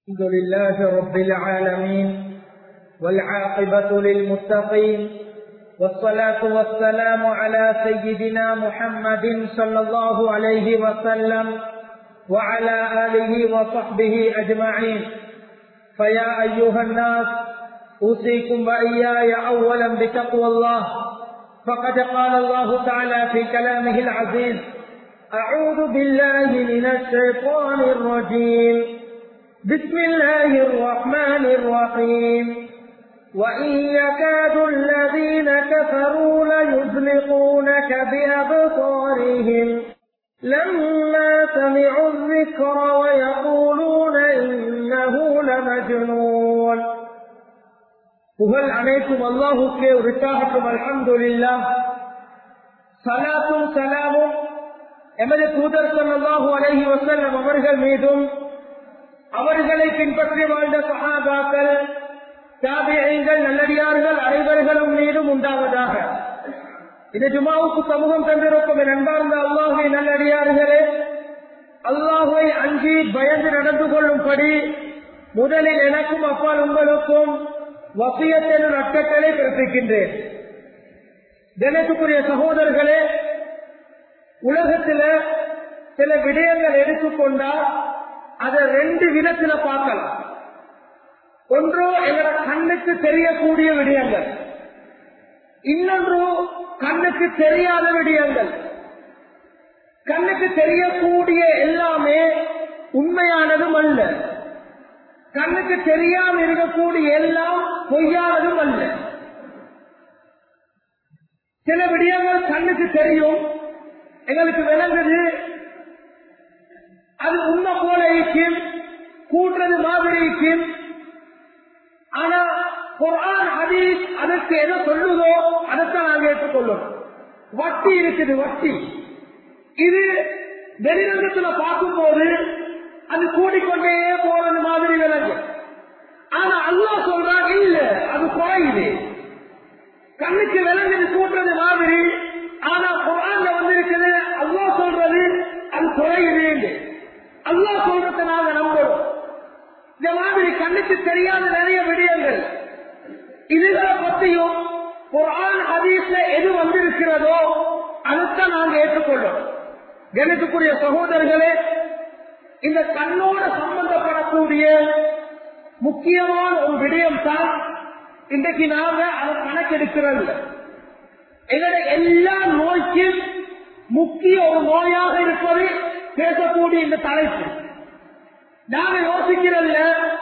الحمد لله رب العالمين والعاقبة للمتقين والصلاة والسلام على سيدنا محمد صلى الله عليه وسلم وعلى آله وصحبه أجمعين فيا أيها الناس أوصيكم وإياي أولا بتقوى الله فقد قال الله تعالى في كلامه العزيز أعوذ بالله من الشيطان الرجيم بسم الله الرحمن الرحيم وإن يكاد الذين كفروا ليزلقونك بأبصارهم لما سمعوا الذكر ويقولون إنه لمجنون புகழ் அனைத்தும் அல்லாஹுக்கே உரித்தாகட்டும் அல்ஹம்துலில்லா சலாத்தும் சலாமும் எமது தூதர் சல்லாஹூ அலஹி வசல்லம் அவர்கள் மீதும் அவர்களை பின்பற்றி வாழ்ந்த சகாபாக்கள் தாபியங்கள் நல்லடியார்கள் அனைவர்களும் மீதும் உண்டாவதாக இது ஜுமாவுக்கு சமூகம் தந்திருக்கும் என் அன்பார்ந்த அல்லாஹுவை நல்லடியார்களே அல்லாஹுவை அஞ்சி பயந்து நடந்து கொள்ளும்படி முதலில் எனக்கும் அப்பால் உங்களுக்கும் வசியத்தின் ரத்தங்களை பிறப்பிக்கின்றேன் தினத்துக்குரிய சகோதரர்களே உலகத்துல சில விடயங்கள் எடுத்துக்கொண்டா அதை ரெண்டு விதத்துல பார்க்கலாம் ஒன்றோ எங்களோட கண்ணுக்கு தெரியக்கூடிய விடயங்கள் இன்னொன்று கண்ணுக்கு தெரியாத விடயங்கள் கண்ணுக்கு தெரியக்கூடிய எல்லாமே உண்மையானதும் அல்ல கண்ணுக்கு தெரியாம இருக்கக்கூடிய எல்லாம் பொய்யானதும் அல்ல சில விடயங்கள் கண்ணுக்கு தெரியும் எங்களுக்கு விளங்குது அது உண்மை போல இருக்கும் கூட்டுறது மாதிரி இருக்கும் ஆனா குரான் ஹதீஸ் அதற்கு எதை சொல்லுதோ அதைத்தான் நாங்க ஏற்றுக்கொள்ளும் வட்டி இருக்குது வட்டி இது வெளிரங்கத்துல பார்க்கும் போது அது கூடிக்கொண்டே போறது மாதிரி விளங்கு ஆனா அல்லா சொல்றான் இல்ல அது குறையுது கண்ணுக்கு விளங்குது கூட்டுறது மாதிரி ஆனா குரான்ல வந்து இருக்குது அல்லா சொல்றது அது குறையுது அல்லா சொல்றத நாங்க நம்புறோம் இந்த மாதிரி கண்ணுக்கு தெரியாத நிறைய விடயங்கள் இதுகளை பத்தியும் குரான் ஹதீஸ்ல எது வந்திருக்கிறதோ அதைத்தான் நாங்க ஏற்றுக்கொள்ளும் கணித்துக்குரிய சகோதரர்களே இந்த கண்ணோட சம்பந்தப்படக்கூடிய முக்கியமான ஒரு விடயம் தான் இன்றைக்கு நாங்க அதை கணக்கெடுக்கிறது எங்களுடைய எல்லா நோய்க்கும் முக்கிய ஒரு நோயாக இருப்பது பேசக்கூடிய இந்த தலைப்பு நாங்க யோசிக்கிறதுல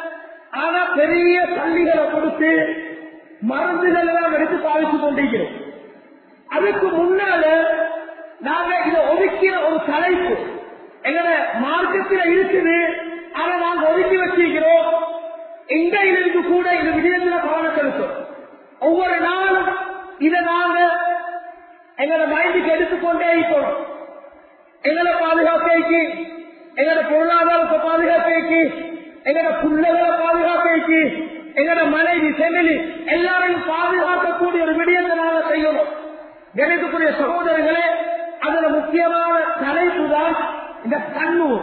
ஆனா பெரிய பள்ளிகளை கொடுத்து மருந்துகள் எல்லாம் எடுத்து பாவிச்சு கொண்டிருக்கிறோம் அதுக்கு முன்னால நாங்க இதை ஒதுக்கிற ஒரு தலைப்பு எங்கட மார்க்கத்தில் இருக்குது ஆனா நாங்க ஒதுக்கி வச்சிருக்கிறோம் எங்க இதுக்கு கூட இந்த விடயத்துல கவனம் செலுத்தும் ஒவ்வொரு நாளும் இதை நாங்க எங்களோட மைண்டுக்கு எடுத்துக்கொண்டே இருக்கிறோம் எங்களை பாதுகாப்பைக்கு எங்களோட பொருளாதாரத்தை பாதுகாப்பைக்கு எங்களோட பிள்ளைகளை பாதுகாப்பைக்கு எங்களோட மனைவி செமிலி எல்லாரையும் பாதுகாக்கக்கூடிய ஒரு விடயத்தை நாங்க செய்யணும் கணிக்கக்கூடிய சகோதரர்களே அதுல முக்கியமான தலைப்பு தான் இந்த கண்ணூர்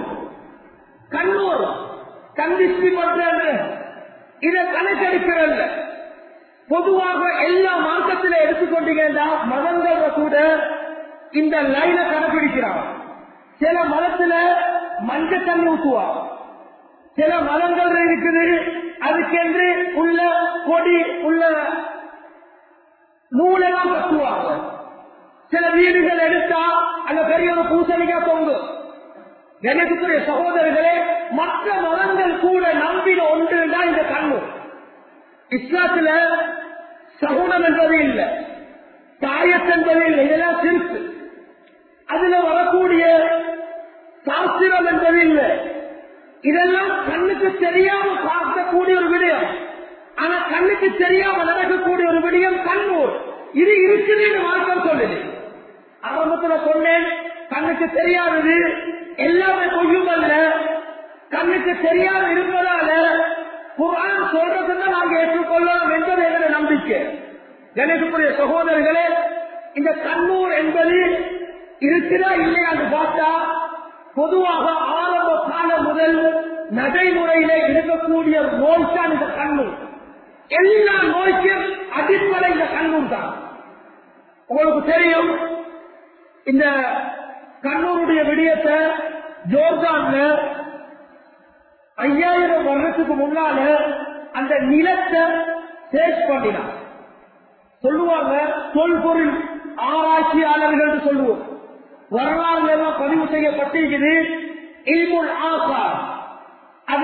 கண்ணூர் கண்டிஸ்டி பண்றது இதை கணக்கெடுக்கிறது பொதுவாக எல்லா மார்க்கத்தில எடுத்துக்கொண்டீங்கன்னா மதங்கள கூட இந்த லைனை கடைபிடிக்கிறாங்க சில மதத்துல மஞ்ச தண்ணி ஊற்றுவாங்க சில மதங்கள் இருக்குது அதுக்கென்று உள்ள கொடி உள்ள நூலெல்லாம் கட்டுவாங்க சில வீடுகள் எடுத்தா அந்த பெரிய ஒரு பூசணிக்கா தொங்கு கணக்குரிய சகோதரர்களே மற்ற மதங்கள் கூட நம்பின ஒன்று தான் இந்த கண்ணு இஸ்லாத்துல சகுனம் என்பது இல்லை தாயத் என்பது இல்லை இதெல்லாம் சிரிப்பு அதுல வரக்கூடிய சாஸ்திரம் என்பது இல்லை இதெல்லாம் கண்ணுக்கு தெரியாம பார்க்கக்கூடிய ஒரு விடயம் ஆனா கண்ணுக்கு தெரியாம நடக்கக்கூடிய ஒரு விடயம் கண்ணூர் இது இருக்குதுன்னு மார்க்கம் சொல்லுது ஆரம்பத்துல சொன்னேன் கண்ணுக்கு தெரியாதது எல்லாமே பொய்யும் அல்ல கண்ணுக்கு தெரியாம இருப்பதால குரான் சொல்றதுதான் நாங்க ஏற்றுக்கொள்ளலாம் என்பது எங்களுடைய நம்பிக்கை கணேசனுடைய சகோதரர்களே இந்த கண்ணூர் என்பது இருக்குதா இல்லையான்னு பார்த்தா பொதுவாக ஆரம்ப காலம் முதல் நடைமுறையிலே இருக்கக்கூடிய நோய் தான் இந்த கண்ணூர் எல்லா நோய்க்கும் அடிப்படை இந்த கண்ணூர் தான் உங்களுக்கு தெரியும் இந்த கண்ணூருடைய விடயத்தை ஜோர்டான்ல ஐயாயிரம் வருடத்துக்கு முன்னால அந்த நிலத்தை சேஸ் பண்ணினார் சொல்லுவாங்க தொல்பொருள் ஆராய்ச்சியாளர்கள் சொல்லுவோம் வரலாறு எல்லாம் பதிவு செய்யப்பட்டிருக்குது இல்முல் ஆசார் அத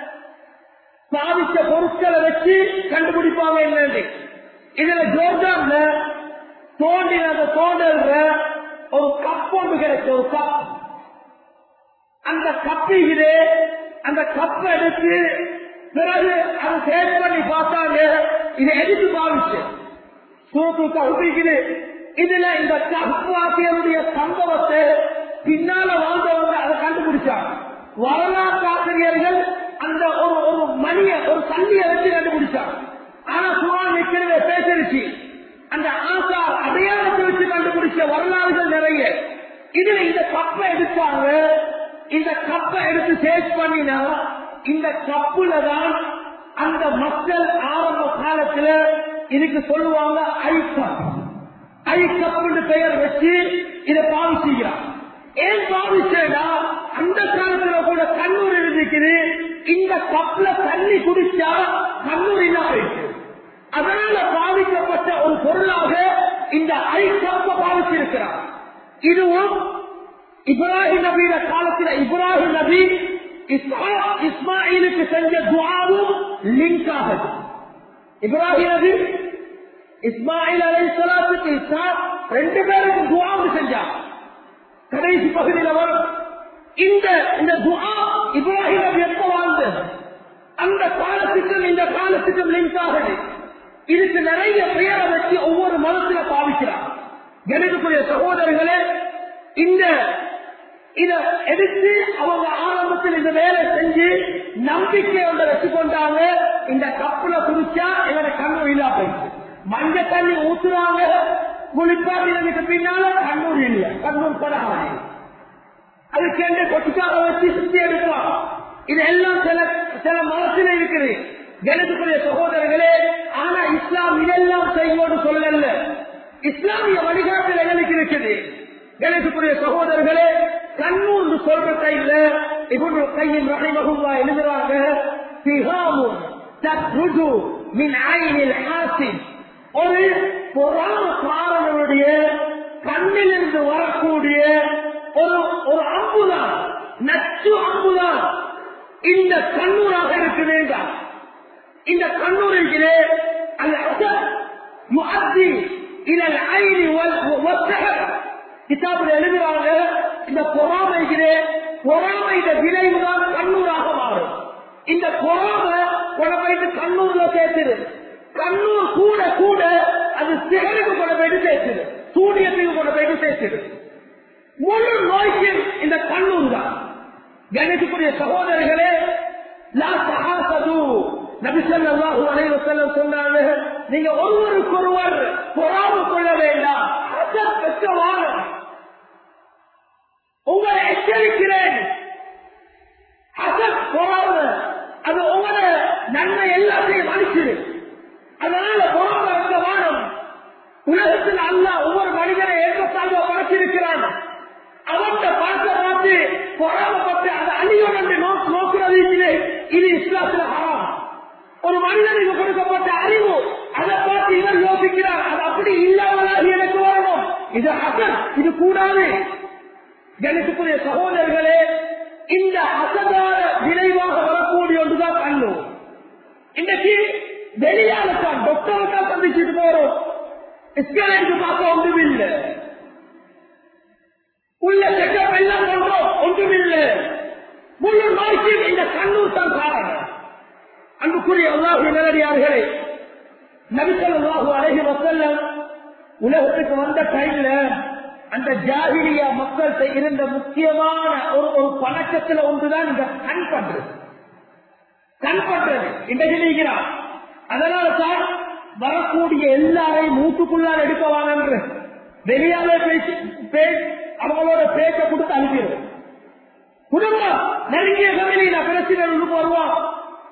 சாதித்த பொருட்களை வச்சு கண்டுபிடிப்பாங்க என்னன்னு இதுல ஜோர்டான்ல தோண்டின தோண்டல்ற ஒரு கப் ஒன்று கிடைச்ச ஒரு கப் அந்த கப்பிலே அந்த கப்பை எடுத்து பிறகு அதை சேவ் பண்ணி பார்த்தாங்க இதை எதுக்கு பாவிச்சு சூப்பு கவுப்பிக்குது இதுல இந்த கப்பாசியருடைய சம்பவத்தை பின்னால வாழ்ந்தவங்க அதை கண்டுபிடிச்சாங்க வரலாற்று ஆசிரியர்கள் அந்த ஒரு ஒரு மணிய ஒரு சல்லியை வச்சு கண்டுபிடிச்சாங்க ஆனா குரான் ஏற்கனவே பேசிருச்சு அந்த ஆசா அடையாளத்தை வச்சு கண்டுபிடிச்ச வரலாறுகள் நிறைய இதுல இந்த கப்பை எடுத்தாங்க இந்த கப்பை எடுத்து சேவ் பண்ணினா இந்த கப்புல தான் அந்த மக்கள் ஆரம்ப காலத்துல இதுக்கு சொல்லுவாங்க ஐக்கம் ஐக்கப்னு பெயர் வச்சு இதை பாவிச்சுக்கிறான் ஏன் பாவிச்சேடா அந்த காலத்துல கூட கண்ணூர் இருந்துக்குது இந்த கப்ல தண்ணி குடிச்சா கண்ணூர் என்ன ஆயிடுச்சு அதனால பாதிக்கப்பட்ட ஒரு பொருளாக இந்த ஐக்கப்ப பாவிச்சிருக்கிறார் இதுவும் இப்ராஹிம் நபியில காலத்தில் இப்ராஹிம் நபி இஸ்மா- இஸ்மாயிலுக்கு செஞ்ச துவாவும் லிங்க் ஆகுது இப்ராஹிம் நபி இஸ்மாயில் அலை சலாத்துக்கு ரெண்டு பேருக்கு துவாவும் செஞ்சார் கடைசி பகுதியில் வரும் இந்த இந்த துவா இப்ராஹிம் நபி எப்ப வாழ்ந்தது அந்த காலத்துக்கும் இந்த காலத்துக்கும் லிங்க் ஆகுது இதுக்கு நிறைய பெயரை வச்சு ஒவ்வொரு மதத்துல பாவிக்கிறார் கணிதக்குரிய சகோதரர்களே இந்த இத எடுத்து அவங்க ஆரம்பத்தில் இந்த வேலை செஞ்சு நம்பிக்கை ஒன்றை வச்சு கொண்டாங்க இந்த கப்புல குடிச்சா இவரை கண்ணூர் இல்லா போயிடுச்சு மஞ்ச தண்ணி ஊத்துறாங்க குளிப்பாட்டினதுக்கு பின்னால கண்ணூர் இல்லை கண்ணூர் படாமல் அதுக்கு என்ன கொட்டுக்காக வச்சு சுத்தி எடுப்பான் இதெல்லாம் சில சில மனசுல இருக்குது கணிதக்குரிய சகோதரர்களே ஆனா இஸ்லாம் இதெல்லாம் செய்வோடு சொல்லல இஸ்லாமிய வழிகாட்டில் எங்களுக்கு இருக்குது கணேசக்குரிய சகோதரர்களே கண்ணூர் சொல்ற டைம்ல இவரு கையின் ரஹிமகுல்லா எழுதுறாங்க சிஹாமுன் தத்ருஜு மின் ஐனில் ஹாசின் ஒரு பொறாமக்காரனுடைய கண்ணிலிருந்து வரக்கூடிய ஒரு ஒரு அம்புதான் நச்சு அம்புதான் இந்த கண்ணூராக இருக்க வேண்டாம் இந்த கண்ணூர் இருக்கிறே அது அசர் முஅத்தி இலல் ஐனி வல் வஸ்ஸஹர் கிதாபில் எழுதுறாங்க இந்த பொறாமைகிறே பொறாமைத விளைவுதான் கண்ணூராக மாறும் இந்த பொறாமை கொண்டு போயிட்டு கண்ணூர்ல சேர்த்துது கண்ணூர் கூட கூட அது சிகருக்கு கொண்டு போயிட்டு சேர்த்துது சூரியத்துக்கு கொண்டு போயிட்டு சேர்த்துது முழு நோய்க்கு இந்த கண்ணூர் தான் கணேசக்குரிய சகோதரர்களே லா தஹாசது நபி ஸல்லல்லாஹு அலைஹி வஸல்லம் சொன்னாங்க நீங்க ஒருவருக்கொருவர் பொறாமை கொள்ள வேண்டாம் ஹசத் பெற்ற வாழும் உங்களை எச்சரிக்கிறேன் ஹசத் பொறாமை அது உங்களோட நன்மை எல்லாத்தையும் அழிச்சிரு அதனால பொறாமை இருக்க வாழும் உலகத்தில் அல்லாஹ் ஒவ்வொரு மனிதனை ஏற்றத்தாழ்வ படைச்சிருக்கிறான் அவன் பணத்தை பார்த்து பொறாமப்பட்டு அதை அழியும் என்று நோக்கு நோக்குறது இல்லை இது இஸ்லாத்துல ஹராம் ஒரு மனிதனுக்கு கொடுக்கப்பட்ட அறிவு அதை பார்த்து இவர் யோசிக்கிறார் அது அப்படி இல்லாமலாக எனக்கு வரணும் இது அசல் இது கூடாது கணித்துக்குரிய சகோதரர்களே இந்த அசதார விளைவாக வரக்கூடிய ஒன்றுதான் கண்ணு இன்னைக்கு வெளியால தான் டாக்டரை தான் சந்திச்சுட்டு போறோம் ஸ்கேனுக்கு பார்க்க ஒன்றும் இல்லை உள்ள செட்டப் எல்லாம் பண்றோம் ஒன்றும் இல்லை முழு நோய்க்கு இந்த கண்ணூர் தான் காரணம் அன்புக்குரிய அல்லாஹு நிலடியார்களே நபிசல்லாஹு அழகி வசல்லம் உலகத்துக்கு வந்த டைம்ல அந்த ஜாகிரியா மக்கள் இருந்த முக்கியமான ஒரு ஒரு பழக்கத்துல ஒன்றுதான் இந்த கண் பண்றது கண் பண்றது இன்றைக்கு நீங்கிறான் அதனால தான் வரக்கூடிய எல்லாரையும் மூட்டுக்குள்ளால் எடுக்கவாங்க வெளியாலே பேசி பே- அவங்களோட பேச்ச கொடுத்து அனுப்பிடுவோம் குடும்பம் நெருங்கிய ஃபேமிலியில பிரச்சனை வருவான்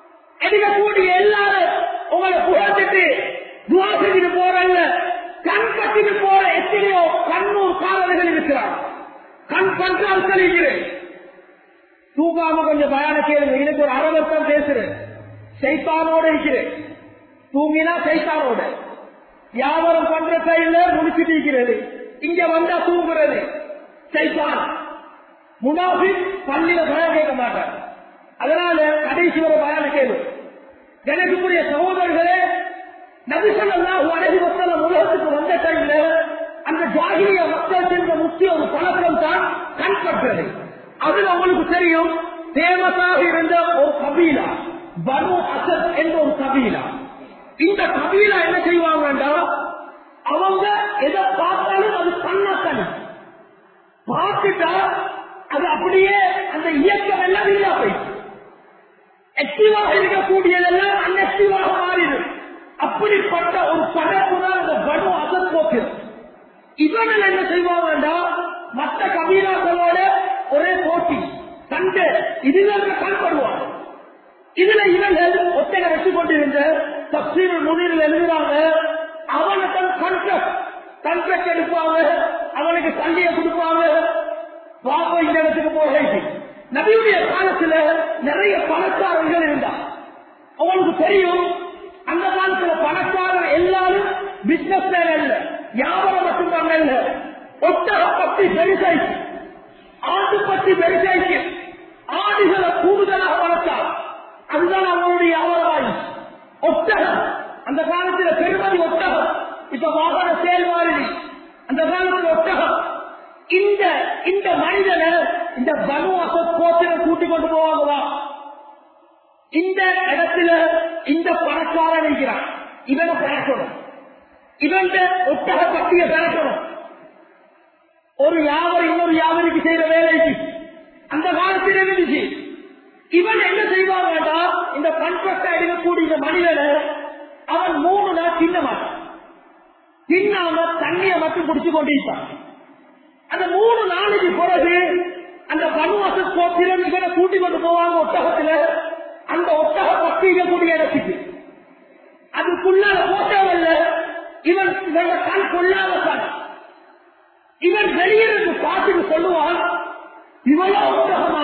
எடுக்கக்கூடிய எல்லாரும் உங்களை புகழ்ந்துட்டு துவா செஞ்சுட்டு போறல்ல கண் கட்டிட்டு போற எத்தனையோ கண்ணூர் காவலர்கள் இருக்கிறார் கண் கண்கால் கழிக்கிறேன் தூங்காம கொஞ்சம் பயான கேளுங்க எனக்கு ஒரு அரை வருஷம் பேசுறேன் சைத்தானோட இருக்கிறேன் தூங்கினா சைத்தானோட வியாபாரம் பண்ற கையில முடிச்சுட்டு இருக்கிறது இங்க வந்தா தூங்குறது சைத்தான் முனாஃபி பள்ளியில பயம் கேட்க மாட்டார் அதனால கடைசி வரை பயான கேளு எனக்குரிய சகோதரர்களே நபிசல்லாம் அழகி மக்கள் உலகத்துக்கு வந்த டைம்ல அந்த ஜாகிரிய மக்கள் சென்ற முக்கிய ஒரு பழக்கம் தான் கண்பற்றது அதுல உங்களுக்கு தெரியும் தேவதாக இருந்த ஒரு கபீலா பனு அசத் என்ற ஒரு கபீலா இந்த கபீலா என்ன செய்வாங்கன்னா அவங்க எதை பார்த்தாலும் அது கண்ணா கண் பார்த்துட்டா அது அப்படியே அந்த இயக்கம் எல்லாம் இல்லா போயிடுச்சு ஆக்டிவாக இருக்கக்கூடியதெல்லாம் அன்ஆக்டிவாக மாறிடும் அப்படிப்பட்ட ஒரு படப்பு தான் அந்த பனு அசத் போக்குது இவர்கள் என்ன செய்வாங்கடா மற்ற கபீராக்களோட ஒரே போட்டி சண்டை இதுதான் கண்படுவாங்க இதுல இவர்கள் ஒத்தனை வச்சு கொண்டிருந்த தப்சீர் முனிரில் எழுதுறாங்க அவனுக்கு கண்ட்ரக்ட் கண்ட்ரக்ட் எடுப்பாங்க அவனுக்கு சண்டையை கொடுப்பாங்க பாப்பா இந்த இடத்துக்கு போக நபியுடைய காலத்துல நிறைய பணக்காரர்கள் இருந்தார் அவங்களுக்கு தெரியும் அந்த காலத்துல பணக்காரர் எல்லாரும் பிசினஸ் மேல இல்ல வியாபாரம் மட்டும் இல்ல ஒட்டக பத்தி பெருசாய்க்கு ஆண்டு பத்தி பெருசாய்க்கு ஆடுகளை கூடுதலாக வளர்த்தார் அதுதான் அவங்களுடைய வியாபாரம் ஒட்டகம் அந்த காலத்துல பெருமதி ஒட்டகம் இப்ப வாகன செயல்வாரி அந்த காலத்துல ஒட்டகம் இந்த இந்த மனிதனை இந்த பனு அசத் கோத்திர கூட்டி கொண்டு போவாங்களா இந்த இடத்துல இந்த பணக்காரன் இருக்கிறான் இவனை பிறக்கணும் இவன் ஒட்டக பட்டிய பிறக்கணும் ஒரு வியாபாரி இன்னொரு வியாபாரிக்கு செய்யற வேலைக்கு அந்த காலத்தில் இருந்துச்சு இவன் என்ன செய்வான் வேண்டாம் இந்த பண்பட்ட எடுக்கக்கூடிய இந்த மனிதனை அவன் மூணு நாள் தின்ன மாட்டான் தின்னாம தண்ணியை மட்டும் குடிச்சு கொண்டிருப்பான் அந்த மூணு நாளைக்கு பிறகு அந்த வன்வாச கோத்திரம் இவனை கூட்டி கொண்டு போவாங்க ஒட்டகத்துல அந்த ஒட்டக பத்தி இருக்கக்கூடிய இடத்துக்கு அதுக்குள்ளால போட்டவல்ல இவன் இவங்க கண் கொள்ளாத கண் இவன் வெளியிருந்து பார்த்துட்டு சொல்லுவான் இவ்வளவு ஒட்டகமா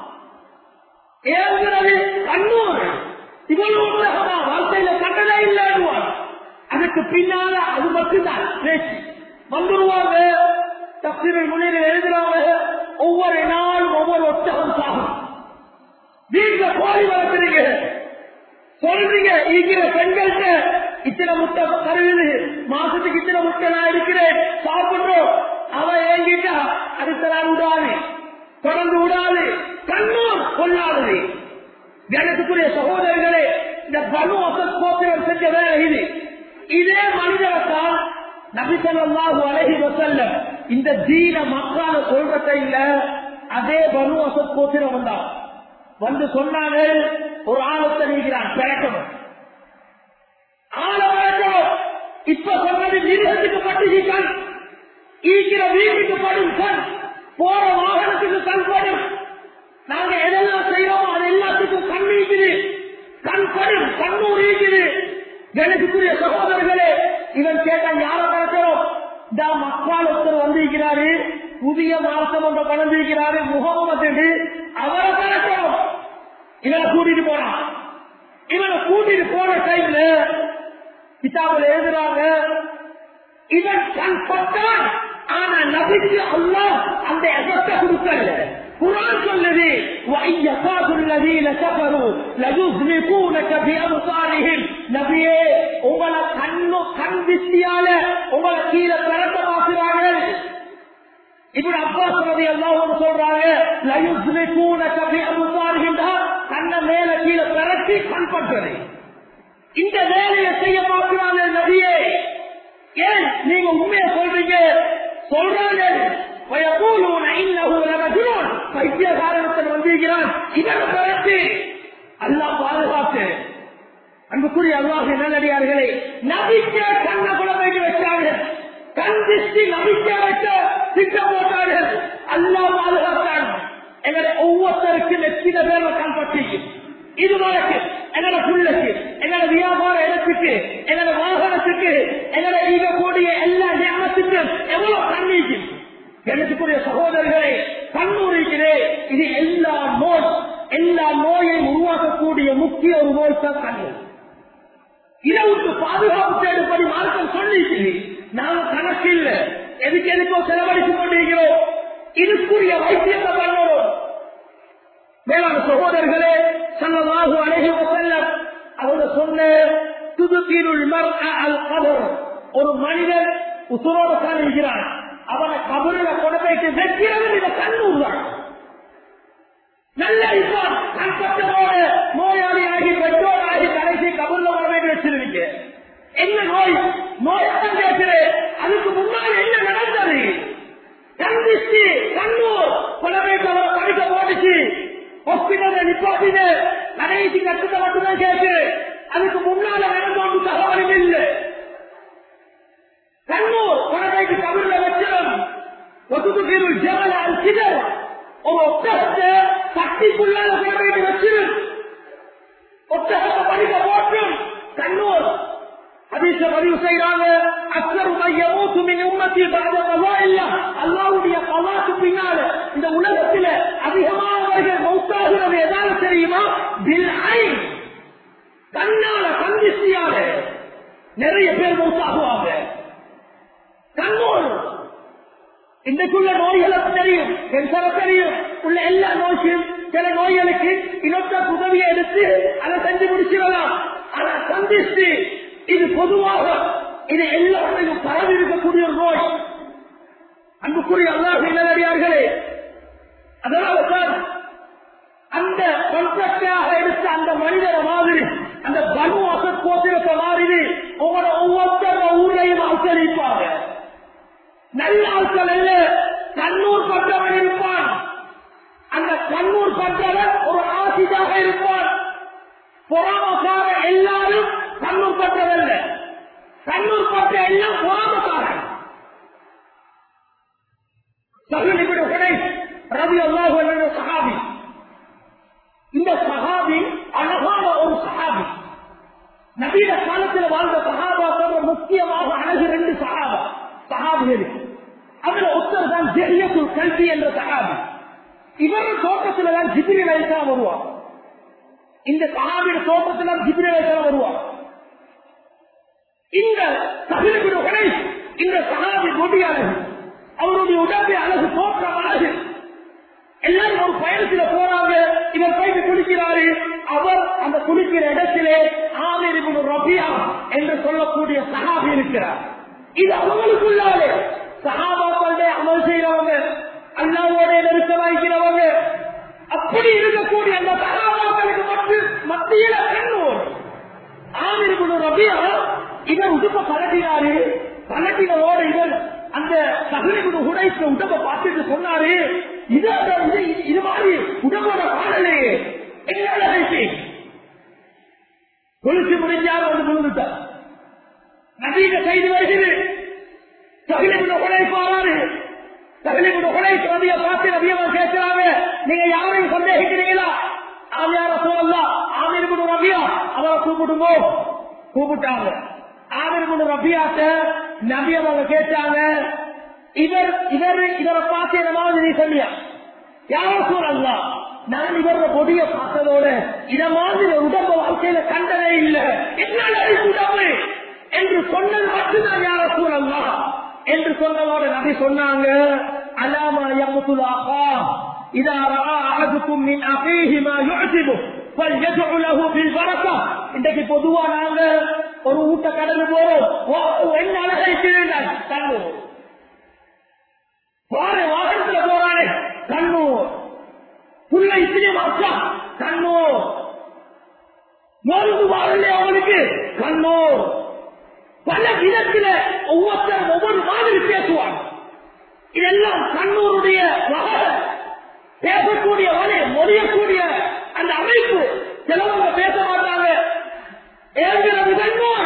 ஏவுகிறது கண்ணூர் இவ்வளவு ஒட்டகமா வாழ்க்கையில கண்டதே இல்லைன்னுவான் அதுக்கு பின்னால அது மட்டும்தான் பேச்சு வந்துருவாங்க தப்பிரை முன்னிலை எழுதுறாங்க ஒவ்வொரு நாளும் ஒவ்வொரு ஒட்டகம் சாகும் வீட்டுல கோழி வளர்க்குறீங்க சொல்றீங்க இருக்கிற பெண்கள்கிட்ட இத்தனை முட்டை தருவது மாசத்துக்கு இத்தனை முட்டை நான் இருக்கிறேன் சாப்பிடுறோம் அவ ஏங்கிட்டா அடுத்த விடாது தொடர்ந்து விடாது கண்ணூர் கொள்ளாதது எனக்குரிய சகோதரர்களே இந்த பனு அசத் கோத்திரம் செஞ்ச வேலை இது இதே மனிதரத்தான் நபிசல்லாஹு அழகி வசல்ல இந்த தீன மக்கான சொல்றதை இல்ல அதே பனு அசத் கோத்திரம் வந்தான் வந்து சொன்னாங்க ஒரு ஆழத்தை நீக்கிறான் பிறக்கணும் ஆள வழக்கம் இப்ப சொன்னது நிறுவனத்துக்கு பட்டு கண் ஈக்கிற வீட்டுக்கு படும் கண் போற வாகனத்துக்கு கண் படும் நாங்க எதெல்லாம் செய்யறோம் அது எல்லாத்துக்கும் கண் இருக்குது கண் படும் கண்ணூர் இருக்குது எனக்குரிய சகோதரர்களே இவன் கேட்டான் யார நடக்கிறோம் இந்த மக்கள் ஒருத்தர் வந்திருக்கிறாரு புதிய மாசம் ஒன்று கலந்திருக்கிறாரு முகமது அவரை நடக்கிறோம் இவனை கூட்டிட்டு போனான் இவனை கூட்டிட்டு போன டைம்ல கிதாபில் எழுதுறாங்க இவன் கண் பட்டான் ஆனா நபிக்கு அல்லா அந்த எசத்தை கொடுக்கல குரான் சொல்லுது وَإِيَّقَادُ الَّذِينَ كَفَرُوا لَيُزْلِقُونَكَ بِأَبْصَارِهِمْ நபியே உங்களை கண்ணு கண் திஷ்டியால உங்களை கீழே பிறக்க மாற்றுறார்கள் இப்படி அப்பா சொல்றது எல்லாம் சொல்றாங்க لَيُزْلِقُونَكَ بِأَبْصَارِهِمْ கண்ணை மேல கீழே பிறக்கி கண் பற்றது இந்த வேலையை செய்ய பார்க்கிறாங்க நபியே ஏன் நீங்க உண்மையை சொல்றீங்க சொல்றாங்க பைத்தியகாரத்தில் வந்திருக்கிறான் இவன் பிறகு அல்லா பாதுகாத்து அன்புக்குரிய அல்லாஹ் நல்லடியார்களே நபிக்க கண்ண குழந்தைக்கு வச்சார்கள் கண் திஷ்டி நபிக்க வைக்க திட்டம் போட்டார்கள் அல்லா பாதுகாத்தார்கள் எங்களை ஒவ்வொருத்தருக்கும் எத்தனை பேர் கண் பற்றி இது வழக்கு எங்களோட புள்ளைக்கு எங்களோட வியாபார இடத்துக்கு எங்களோட வாகனத்துக்கு எங்களோட ஈகக்கூடிய எல்லா ஞாபகத்துக்கும் எவ்வளவு கண்ணீக்கு எனக்குரிய சகோதரர்களே கண்ணூரிக்கிறே இது எல்லா நோய் எல்லா நோயையும் உருவாக்கக்கூடிய முக்கிய ஒரு நோய் தான் கண்ணூர் இதை விட்டு பாதுகாப்பு தேடுபடி மார்க்கம் சொல்லிச்சு நாங்க கணக்கு இல்ல எதுக்கு எதுக்கோ செலவழித்துக் கொண்டிருக்கிறோம் இதுக்குரிய வைத்தியத்தை பண்ணணும் மேலான சகோதரர்களே சல்லமாக அழகி செல்லம் அவங்க சொன்ன துதுக்கீருள் அல் கபர் ஒரு மனிதன் உசுரோடு காணுகிறான் அவனை கபரில் கொண்டு போயிட்டு வைக்கிறது இந்த கண்ணூர் தான் நல்ல இருப்பான் கண்பட்டதோடு நோயாளியாகி பெற்றோராகி கடைசி கபூர்ல வர வேண்டி வச்சிருவீங்க என்ன நோய் நோயத்தான் கேட்கிறேன் அதுக்கு முன்னாடி என்ன நடந்தது கண்டிச்சு கண்ணூர் புலவேட்டவரை படிக்க போட்டுச்சு ஹாஸ்பிட்டல் நிப்பாட்டின கடைசி கட்டத்தை மட்டும்தான் கேட்டு அதுக்கு முன்னால நடந்தோண்டு தகவல் இல்லை கண்ணூர் குழந்தைக்கு கபூர்ல வச்சிடும் ஒத்துக்கு ஜெவல அல்கிதர் ஒரு ஒட்டகத்தை சக்திக்குள்ளால குழந்தைக்கு வச்சிடும் ஒட்டகத்தை படிக்க போட்டும் கண்ணூர் ஹதீஸ பதிவு செய்யறாங்க அக்சர் மையமூத்து மின் உம்மத்தி பாத கவா இல்ல அல்லாவுடைய கவாக்கு பின்னால இந்த உலகத்துல அதிகமானவர்கள் மௌத்தாகிறது எதால தெரியுமா பில் ஐ கண்ணால கந்திசியால நிறைய பேர் மௌத்தாகுவாங்க கண்ணூர் இன்றைக்குள்ள நோய்களுக்கு தெரியும் கேன்சரை தெரியும் உள்ள எல்லா நோய்க்கும் சில நோய்களுக்கு இன்னொரு உதவியை எடுத்து அதை செஞ்சு முடிச்சிடலாம் ஆனா சந்திச்சு இது பொதுவாக இது எல்லாருக்கும் பரவி இருக்கக்கூடிய ஒரு நோய் அன்புக்குரிய அல்லாஹ் நல்லடியார்களே அதனால தான் அந்த கான்ட்ராக்டாக எடுத்த அந்த மனிதரை மாதிரி அந்த பனு அசத் கோத்திரத்தை மாதிரி உங்களோட ஒவ்வொருத்தர ஊரையும் ஆச்சரிப்பாங்க நல்ல ஆட்கள் அல்ல கண்ணூர் பட்டவன் இருப்பான் அந்த கண்ணூர் பட்டவன் ஒரு ஆசிதாக இருப்பான் பொறாமக்கார எல்லாரும் கண்ணூர் பட்டவல்ல கண்ணூர் பட்ட எல்லாம் பொறாமக்காரன் சகுனிபிட உடை ரவி அல்லாஹ் சகாபி இந்த சகாபி அழகான ஒரு சகாபி நவீன காலத்தில் வாழ்ந்த சகாபாக்கள் முக்கியமாக அழகு ரெண்டு சகாபா சகாபிகள் அதுல ஒருத்தர் தான் ஜெரியத்துல் கல்வி என்ற சகாபி இவர் தோட்டத்துல தான் ஜிபிரி வயசாக வருவார் இந்த சகாபியோட தோட்டத்துல ஜிபிரி வயசாக வருவார் இந்த சகிலிபின் உடனே இந்த சகாபி கொடி அழகு அவருடைய உடம்பை அழகு தோற்றம் அழகு எல்லாரும் ஒரு பயணத்துல போறாங்க இவர் போயிட்டு குளிக்கிறாரு அவர் அந்த குளிக்கிற இடத்திலே ஆமிரிபுன் ரபியா என்று சொல்லக்கூடிய சகாபி இருக்கிறார் இது அவங்களுக்குள்ளாலே சகாபாக்களுடைய அமல் செய்யறவங்க அல்லாவோட நெருக்க வைக்கிறவங்க அப்படி இருக்கக்கூடிய அந்த சகாபாக்களுக்கு மட்டும் மத்தியில கண்ணூர் ஆமிரிபுன் ரபியா இவர் உடுப்ப பழகினாரு பழகினோட இவர் அந்த சகுனிபுன் உடைக்கு உடம்ப பார்த்துட்டு சொன்னாரு இது இது- இது மாதிரி உடம்போட பாடலையே என்ன குளிச்சு முடிஞ்சாலும் வந்து முழுந்துட்டார் நவீன செய்தி வருகிறது தகிலிபுட உடை பாராரு தகிலிபுட உடை நபிய பார்த்து நபியவா கேட்கிறாங்க நீங்க யாரையும் சந்தேகிக்கிறீங்களா ஆமியார சொல்லலாம் ஆமிர்புடு ரபியா அவரை கூப்பிடுங்க கூப்பிட்டாங்க ஆமிர்புடு ரபியாட்ட நபி அவங்க கேட்டாங்க இவர் இவர் இவரை பார்த்து என்ன மாதிரி நீ சொல்லியா யாரும் சொல்லலாம் நான் இவர கொடிய பார்த்ததோட இத மாதிரி ஒரு உடம்பு வாழ்க்கையில கண்டதே இல்லை என்னால் அழித்து உடம்பு என்று சொன்னது மட்டும்தான் யார சூழல்லாம் என்று சொன்னதோட நபி சொன்னாங்க அலாமா யமுத்துல் ஆகா இதா ரஆ அஹதுக்கும் மின் அகீஹி மா யுஅஜிபு فليدع له بالبركه இன்றைக்கு பொதுவா நாங்க ஒரு ஊட்ட கடந்து போறோம் ஓ, என்ன அழகா இருக்கிறீர்கள் கண்ணூர் வாரு வாகனத்துல போறானே கண்ணூர் புள்ள இத்தனை மாசம் கண்ணூர் நோன்பு வாழல அவனுக்கு கண்ணூர் பல விதத்துல ஒவ்வொருத்தரும் ஒவ்வொரு மாதிரி பேசுவாங்க இதெல்லாம் கண்ணூருடைய வகை பேசக்கூடிய வகை மொழியக்கூடிய அந்த அமைப்பு சிலவங்க பேச மாட்டாங்க ஏற்கிறது கண்ணூர்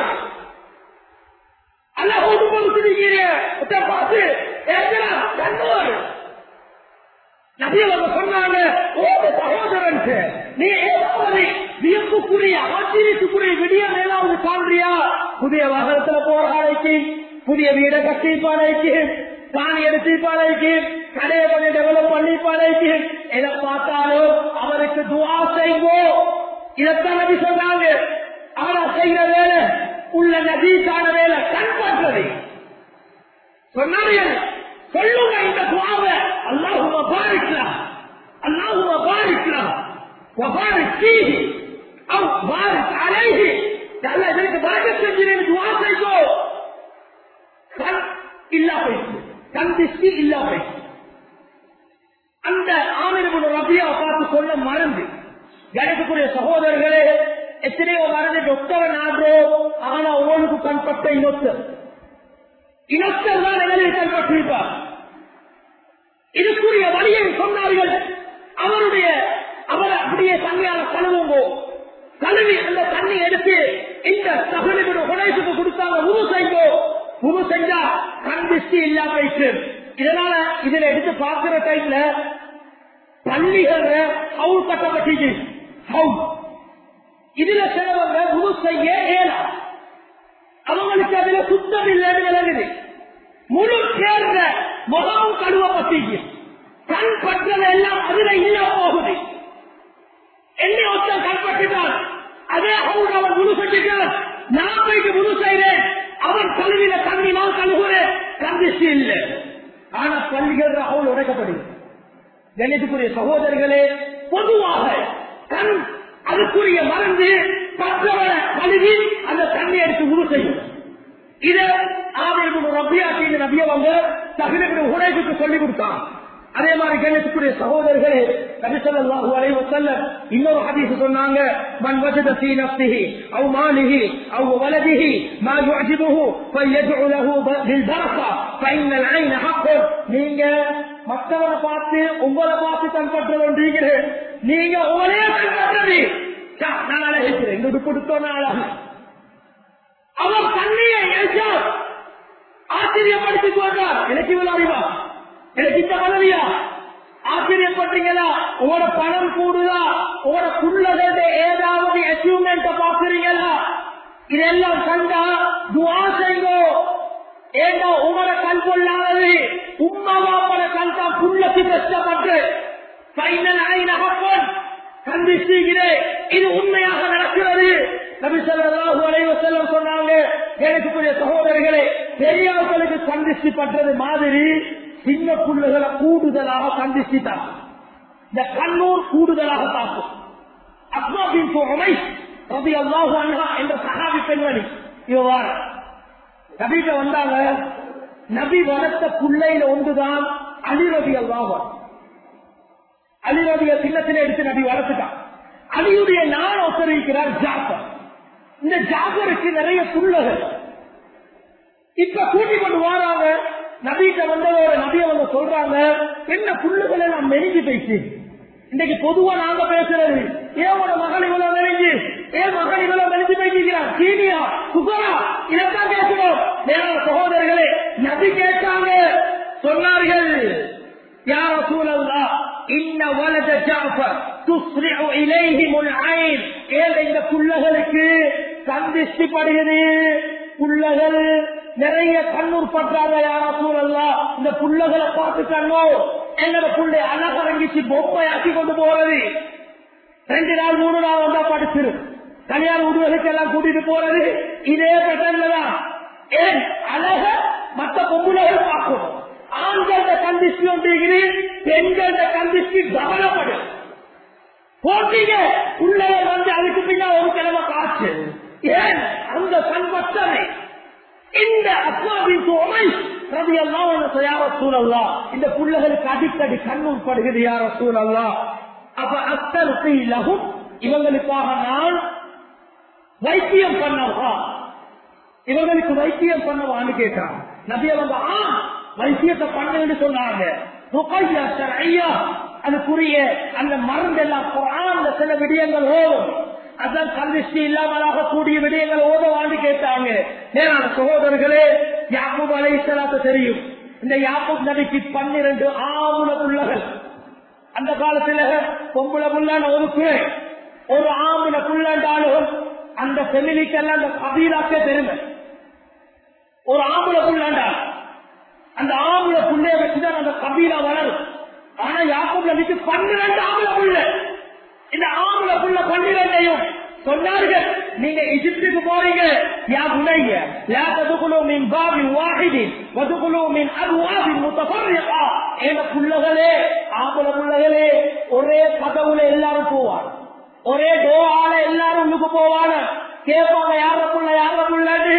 அல்ல ஒரு பொறுத்து பார்த்து ஏற்கிறா கண்ணூர் நபியவங்க சொன்னாங்க ஓ சகோதரன் நீ ஏதாவது ஹதீசுக்குரிய விடியம் ஏதாவது காண்றியா புதிய வாகனத்துல போற ஆலைக்கு புதிய வீடை கட்டிப்பாலைக்கு காணி எடுத்திப்பாலைக்கு கடையை கொஞ்சம் டெவலப் பண்ணிப்பாலைக்கு எதை பார்த்தாலும் அவருக்கு துவா செய்வோ இதைத்தான் நபி சொன்னாங்க அவரை செய்கிற வேலை உள்ள நதிக்கான வேலை கண் பண்றது சொன்னார்கள் சொல்லுங்க இந்த துவாவை அல்லாஹுவ பாரிக்கலாம் அல்லாஹுவ பாரிக்கலாம் وبارك فيه او بارك عليه قال ذلك بركة செஞ்சிரு துவா செய்தோ கண் இல்லா போயிடுச்சு கண் திருஷ்டி இல்லா போயிடுச்சு அந்த ஆமிரபுல் ரபியா பார்த்து சொல்ல மறந்து கணக்குரிய சகோதரர்களே எத்தனையோ மறந்து டாக்டரை நாடுறோம் ஆனா ஒவ்வொருக்கு கண்பட்ட இன்னொத்தர் இனத்தர் தான் எங்களை கண்பற்றிருப்பார் இதுக்குரிய வழியை சொன்னார்கள் அவருடைய அவரை அப்படியே தண்ணியால கழுவுங்கோ கழுவி அந்த தண்ணி எடுத்து இந்த தகவலுடைய உழைப்புக்கு கொடுத்தாங்க உரு செய்வோ உரு செஞ்சா கண் திருஷ்டி இல்லாம போயிட்டு இதனால இதுல எடுத்து பார்க்கிற டைம்ல பள்ளிகள் ஹவுஸ் கட்டப்பட்டு ஹவுஸ் இதுல சிலவங்க உரு செய்ய ஏலா அவங்களுக்கு அதுல சுத்தம் இல்லைன்னு விளங்குது முழு சேர்ந்த முகமும் கழுவப்பட்டீங்க கண் பற்றது எல்லாம் அதுல இல்ல போகுது என்னை ஒருத்தர் கண்பட்டுட்டான் அதே ஹவுஸ் அவர் முழு செஞ்சுட்டார் நான் போயிட்டு முழு செய்றேன் அவர் கல்வியில தண்ணி நான் கழுவுறேன் கண்டிச்சு இல்லை ஆனா பள்ளிகள் ஹவுல் உடைக்கப்படுது கணித்துக்குரிய சகோதரர்களே பொதுவாக கண் அதுக்குரிய மருந்து பற்றவரை கழுவி அந்த தண்ணி எடுத்து உரு செய்யும் இத ஆவியர்கள் ரபியாக்கின்னு நபியவங்க தகுந்த உடைப்புக்கு சொல்லிக் கொடுத்தாங்க அதே மாதிரி கணத்துக்குரிய சகோதரர்களே நபிசல்லாஹு அலைஹி வஸல்லம் இன்னொரு ஹதீஸ் சொன்னாங்க மன் வஜத ஃபீ நஃப்ஸிஹி அவ் மாலிஹி அவ் வலதிஹி மா யுஅஜிபுஹு ஃபல்யதுஉ லஹு பில் பரக்கா ஃபஇன்ன العين حق நீங்க மற்றவரை பார்த்து உங்களை பார்த்து தன்பற்ற வேண்டிய நீங்க உங்களே தன்பற்றது நான் அழகிறேன் இந்த கொடுத்தோம் அழகு அவர் தண்ணியை எழுச்சார் ஆச்சரியப்படுத்திக் கொண்டார் எனக்கு இவ்வளவு அறிவா எனக்கு இந்த பதவியா ஆச்சரியப்பட்டீங்களா உங்களோட பணம் கூடுதா உங்களோட புள்ளதோட ஏதாவது அச்சீவ்மெண்ட் பாக்குறீங்களா இதெல்லாம் கண்டா துவா செய்வோ ஏண்டா உங்களோட கண் கொள்ளாதது உம்மா பாப்பட கண் தான் புள்ளக்கு கஷ்டப்பட்டு ஃபைனல் ஆயினகப்பன் கண்டிச்சுகிறேன் இது உண்மையாக நடக்கிறது நபி ஸல்லல்லாஹு அலைஹி வஸல்லம் சொன்னாங்க எனக்குரிய சகோதரர்களே பெரியவர்களுக்கு கண்டிச்சு பண்றது மாதிரி சின்ன புள்ளைகளை கூடுதலாக கண்டிச்சுட்டார் இந்த கண்ணூர் கூடுதலாக பார்க்கும் அப்மா பின் உமை ரபி அல்லாஹு அன்ஹா என்ற சஹாபி பெண்மணி இவ்வாறு நபிட்ட வந்தாங்க நபி வளர்த்த பிள்ளையில ஒன்றுதான் அலிரபி அல்லாஹ் அலிரபிய சின்னத்திலே எடுத்து நபி வளர்த்துட்டான் அலியுடைய நான் ஒத்தரிக்கிறார் ஜாஃபர் இந்த ஜாஃபருக்கு நிறைய புள்ளகள் இப்ப கூட்டிக் கொண்டு வராங்க நபிட்ட வந்தவங்க நபிய வந்து சொல்றாங்க என்ன புல்லுகளை நான் மெருங்கி போயிட்டு இன்னைக்கு பொதுவா நாங்க பேசுறது ஏன் உன மகள் இவ்வளவு மெருங்கி ஏன் மகள் இவ்வளவு மெருங்கி போய்க்கிறான் சீனியா சுகரா இதைத்தான் பேசுறோம் மேலான சகோதரர்களே நபி கேட்டாங்க சொன்னார்கள் யார சூழல்லா இன்ன வலத ஜாஃபர் துஸ்ரிஉ இலைஹிமுல் ஐன் ஏன் இந்த புள்ளகளுக்கு சந்திஷ்டிப்படுகிறது புள்ளகள் நிறைய கண்ணூர் பற்றாங்க யாரா சூழல்லா இந்த புள்ளகளை பார்த்துட்டானோ என்னோட புள்ளை அழகரங்கிச்சு பொம்மையாக்கி கொண்டு போறது ரெண்டு நாள் மூணு நாள் வந்தா படிச்சிரு கல்யாண உருவகைக்கு எல்லாம் கூட்டிட்டு போறது இதே பேட்டர்ல தான் ஏன் அழக மற்ற பொம்புலகள் பார்க்கணும் ஆண்கள கந்திஷ்டி ஒன்றுகிறது பெண்கள கந்திஷ்டி கவனப்படும் போட்டீங்க பிள்ளைகள் வந்து அதுக்கு பின்னால் ஒரு கிழமை காற்று ஏன் அந்த கண்பட்டனை இந்த அஸ்வாபின் உமை ரவி எல்லாம் யார சூழல்லா இந்த பிள்ளைகளுக்கு அடிக்கடி கண் உட்படுகிறது யார சூழல்லா அப்ப அத்தருக்கு லகும் இவங்களுக்காக நான் வைத்தியம் பண்ணவா இவங்களுக்கு வைத்தியம் பண்ணவான்னு கேட்கிறான் நபி அவங்க ஆ வைத்தியத்தை பண்ணுன்னு சொன்னாங்க ருக்கையா ஐயா அதுக்குரிய அந்த மருந்து எல்லாம் குரான்ல சில விடயங்கள் ஓடும் அதான் கந்திஷ்டி இல்லாமலாக கூடிய விடயங்கள் ஓதவான்னு கேட்டாங்க நேரான சகோதரர்களே யாக்கூப் அலைசலாத்த தெரியும் இந்த யாக்கூப் நபிக்கு பன்னிரண்டு ஆவுல புள்ளகள் அந்த காலத்துல பொம்புல புள்ளான ஒரு பிள்ளை ஒரு ஆம்புல புள்ளண்டாலும் பெண்ணிலிக்கெல்லாம் அந்த கபீலாக்கே பெருமை ஒரு ஆம்பளை புள்ளண்டா அந்த ஆம்பளை புள்ளைய வச்சுதான் அந்த கபீலா வளரும் ஆனா யாக்கூப்ல விட்டு பன்னிரண்டு ஆம்பளை புள்ள இந்த ஆம்பளை புள்ள பன்னிரண்டையும் சொன்னார்கள் நீங்க இஜிப்துக்கு போறீங்க யா புனைய லா ததுகுலு மின் பாபி வாஹிதி வதுகுலு மின் அபுவாபி முத்தஃபர்ரிகா எங்க புள்ளகளே ஆம்பளை புள்ளகளே ஒரே கதவுல எல்லாரும் போவாங்க ஒரே டோஆல எல்லாரும் உள்ளுக்கு போவாங்க கேட்பாங்க யார புள்ள யார புள்ளன்னு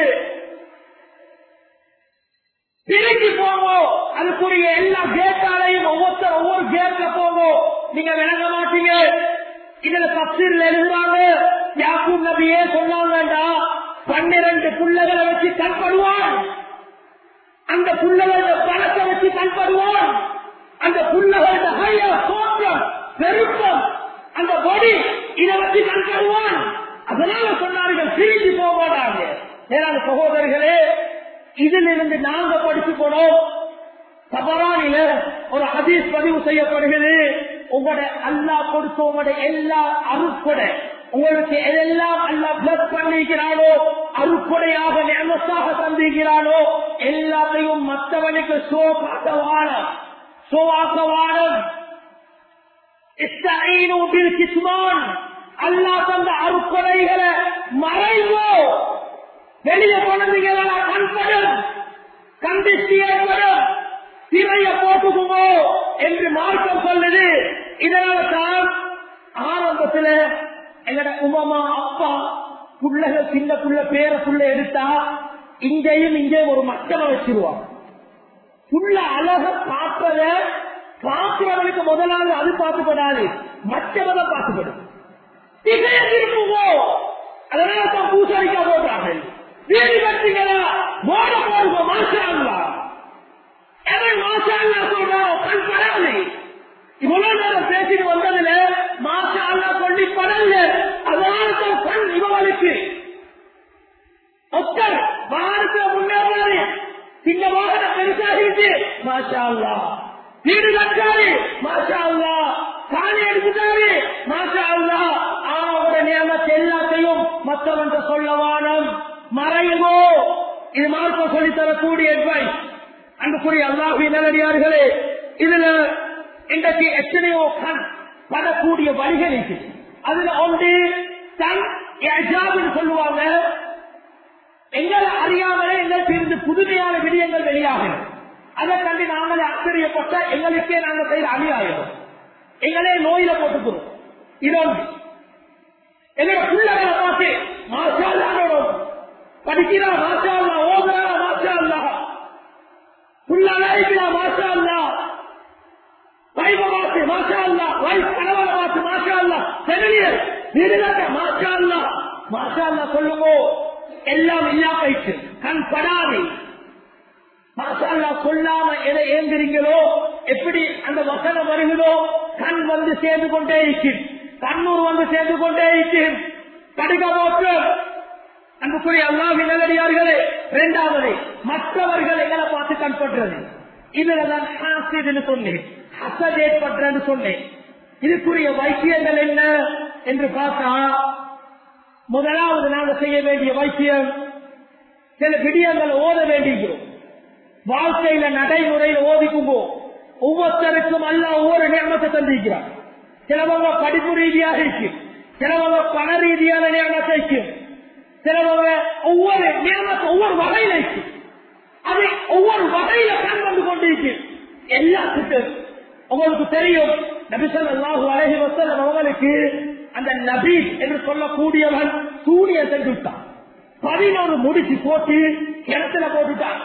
பிரிஞ்சு போவோம் அதுக்குரிய எல்லா கேட்டாலையும் ஒவ்வொருத்தர் ஒவ்வொரு கேட்ல போவோம் நீங்க விளங்க மாட்டீங்க இதுல தப்சீர்ல எழுதுறாங்க யாக்கூப் நபியே சொன்னாங்கடா பன்னிரண்டு புள்ளகளை வச்சு கண்படுவான் அந்த புள்ளகளோட பணத்தை வச்சு கண்படுவான் அந்த புள்ளகளோட ஹைய தோற்றம் பெருக்கம் அந்த பொடி இதை வச்சு கண்படுவான் அதனால சொன்னார்கள் பிரிஞ்சு போக மாட்டாங்க ஏதாவது சகோதரர்களே இதிலிருந்து நாங்க படிச்சு போனோம் தவறானில ஒரு ஹதீஸ் பதிவு செய்யப்படுகிறது உங்களோட அல்லா கொடுத்த உங்களோட எல்லா அருட்கொடை உங்களுக்கு எதெல்லாம் அல்லா பிளஸ் பண்ணிக்கிறானோ அருட்கொடையாக நேமத்தாக தந்திருக்கிறானோ எல்லாத்தையும் மற்றவனுக்கு சோ காட்டவான சோ ஆக்கவானம் கிஸ்மான் அல்லா தந்த அருட்கொடைகளை மறைவோ வெளியே போனதுங்களா கண்படும் கண்டிச்சு ஏற்படும் சிறைய போட்டுக்குமோ என்று மார்க்கம் சொல்லுது இதனால தான் ஆரம்பத்துல எங்கட உமாமா அப்பா புள்ளகள் சின்ன புள்ள பேர புள்ள எடுத்தா இங்கேயும் இங்கேயும் ஒரு மக்களை வச்சிருவாங்க புள்ள அழக பார்ப்பத பார்க்கிறவனுக்கு முதலாவது அது பார்த்துப்படாது மற்றவதை பார்த்துப்படும் திகைய திருப்புவோம் அதனால தான் பூசணிக்கா போட்டாங்க வீடு கட்டுங்களா மோட போடுங்க மாசாங்களா எவன் மாசாங்களா சொல்றோம் கண் படாது இவ்வளவு நேரம் பேசிட்டு வந்ததுல மாசாங்களா சொல்லி படல அதனால தான் கண் இவளுக்கு ஒத்தர் வாரத்துல முன்னேறாரு சின்ன வாகனம் பெருசாகிட்டு மாஷா அல்லா வீடு கட்டாரு மாஷா அல்லா காணி எடுத்துட்டாரு மாஷா அல்லா அவருடைய நியமத்தை எல்லாத்தையும் மற்றவன் சொல்லவானம் மறையுமோ இது மார்க்கம் சொல்லி தரக்கூடிய அட்வைஸ் அன்புக்குரிய அல்லாஹி நல்லடியார்களே இதுல இன்றைக்கு எத்தனையோ கண் படக்கூடிய வழிகள் இருக்கு அதுல ஒன்று தன் எஜாப்னு சொல்லுவாங்க எங்களை அறியாமலே எங்களுக்கு இருந்து புதுமையான விடயங்கள் வெளியாகும் அதை கண்டு நாங்களே ஆச்சரியப்பட்ட எங்களுக்கே நாங்கள் செய்த அநியாயம் எங்களே நோயில போட்டுக்கிறோம் இதொன்று எங்களோட பிள்ளைகளை பார்த்து மாஷா அல்லாஹ் படிக்கிறா மாஷா அல்லா ஓதுறா மாஷா அல்லா புள்ள அழைக்கிறா மாஷா அல்லா வைப பார்த்து மாஷா அல்லா வைஃப் கணவரை பார்த்து மாஷா அல்லா செவிலியர் வீடுகாட்ட மாஷா அல்லா மாஷா அல்லா சொல்லுங்க எல்லாம் இல்லா போயிட்டு கண் படாது மாஷா அல்லா சொல்லாம எதை ஏந்திரீங்களோ எப்படி அந்த வசனம் வருகிறதோ கண் வந்து சேர்ந்து கொண்டே இருக்கு கண்ணூர் வந்து சேர்ந்து கொண்டே இருக்கு கடுக போட்டு அன்புக்குரிய அல்லாஹி நல்லடியார்களே இரண்டாவது மற்றவர்கள் எங்களை பார்த்து கண்பற்றது இதுலதான் ஹாசிதுன்னு சொன்னேன் ஹசத் ஏற்பட்டன்னு சொன்னேன் இதுக்குரிய வைத்தியங்கள் என்ன என்று பார்த்தா முதலாவது நாங்க செய்ய வேண்டிய வைத்தியம் சில விடியங்கள் ஓத வேண்டியிருக்கிறோம் வாழ்க்கையில நடைமுறையில் ஓதிக்கும்போ ஒவ்வொருத்தருக்கும் அல்ல ஒவ்வொரு நியமத்தை தந்திருக்கிறார் சிலவங்க படிப்பு ரீதியாக இருக்கு சிலவங்க பண ரீதியான நியமத்தை இருக்கு சிலவங்க ஒவ்வொரு நியமத்தை ஒவ்வொரு வகையில இருக்கு அது ஒவ்வொரு வகையில கண் வந்து கொண்டிருக்கு எல்லாத்துக்கும் உங்களுக்கு தெரியும் நபிசல் அல்லாஹு அழகி வசல் அவங்களுக்கு அந்த நபி என்று சொல்லக்கூடியவன் சூரிய சென்று விட்டான் பதினோரு முடிச்சு போட்டு கிணத்துல போட்டுட்டான்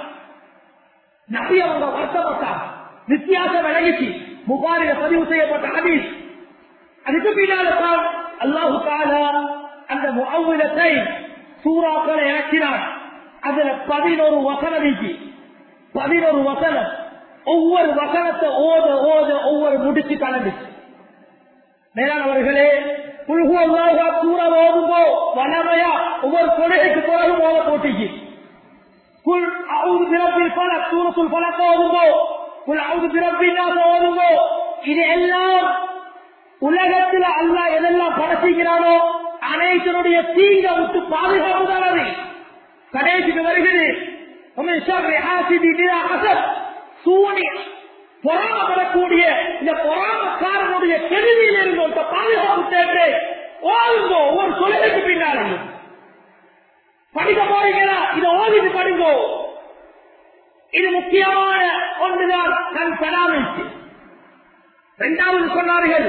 நபி அவங்க வருத்தப்பட்டார் வித்தியாசம் விலகிச்சு புகாரில பதிவு செய்யப்பட்ட ஹதீஸ் அதுக்கு பின்னால தான் அல்லாஹு தாலா அந்த முகவிலத்தை சூறாக்களை இறக்கினார் அதுல பதினோரு வசனம் இருக்கு பதினோரு வசனம் ஒவ்வொரு வசனத்தை ஓத ஓத ஒவ்வொரு முடிச்சு கலந்துச்சு மேலானவர்களே புல்கு அல்லாஹா சூறா ஓதும்போ வனமையா ஒவ்வொரு கொலைக்கு பிறகு ஓத போட்டிக்கு குல் அவுது பிறப்பில் பல சூரத்துள் பழக்க ஓதும்போ குல் அவுது பிறப்பின் ஓதும்போ இது எல்லாம் உலகத்தில் அல்லாஹ் எதெல்லாம் படைச்சிக்கிறானோ அனைத்தினுடைய தீங்க விட்டு பாதுகாப்பு தான் அது கடைசிக்கு வருகிறது ومن شر حاسد إذا حسد சூனியம் பொறாமப்படக்கூடிய இந்த பொறாமக்காரனுடைய கெடுதியில் இருந்து ஒரு பாதுகாப்பு தேவை ஓதுங்கோ ஒவ்வொரு தொழிலுக்கு பின்னாலும் படிக்க போறீங்களா இதை ஓதிட்டு படிங்கோ இது முக்கியமான ஒன்றுதான் கண் பராமரிச்சு இரண்டாவது சொன்னார்கள்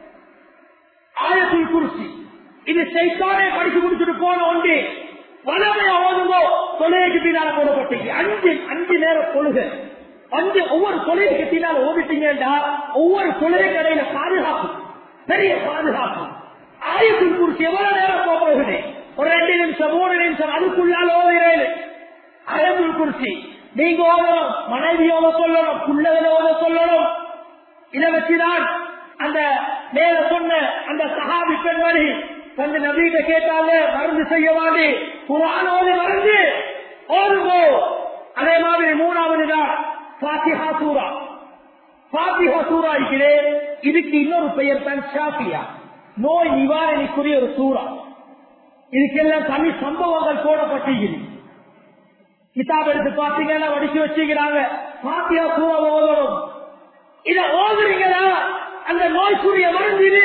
ஆயத்தில் குறிச்சி இது சைத்தானே படிச்சு முடிச்சுட்டு போன ஒன்று வளமையா ஓதுங்கோ தொழுகைக்கு பின்னால போடப்பட்டீங்க அஞ்சு அஞ்சு நேரம் தொழுகை அஞ்சு ஒவ்வொரு தொழிலுக்கு பின்னால் ஓடிட்டீங்கன்னா ஒவ்வொரு தொழிலை கடையில பாதுகாப்பு பெரிய பாதுகாப்பு ஆயத்தில் குறிச்சி எவ்வளவு நேரம் போகிறது ஒரு ரெண்டு நிமிஷம் மூணு நிமிஷம் அதுக்குள்ளால் ஓதுகிறேன் ஆயத்தில் குறிச்சி நீங்க ஓதணும் மனைவியோட சொல்லணும் பிள்ளைகளை ஓத சொல்லணும் இதை வச்சுதான் அந்த மேல சொன்ன அந்த சகாபி பெண்மணி வந்து நபீட்ட கேட்டாங்க மருந்து செய்ய வாடி குரானோடு மருந்து ஓதுங்கோ அதே மாதிரி மூணாவது தான் பாத்திஹா சூரா பாத்திஹா சூரா இருக்கிறே இதுக்கு இன்னொரு பெயர் தான் ஷாஃபியா நோய் நிவாரணிக்குரிய ஒரு சூறா இதுக்கெல்லாம் தனி சம்பவங்கள் போடப்பட்டிருக்கிறது கிதாப் எடுத்து பாத்தீங்கன்னா வடிச்சு வச்சுக்கிறாங்க பாத்தியா சூறா ஓதணும் இத ஓதுறீங்களா அந்த நோய்க்குரிய மருந்து இது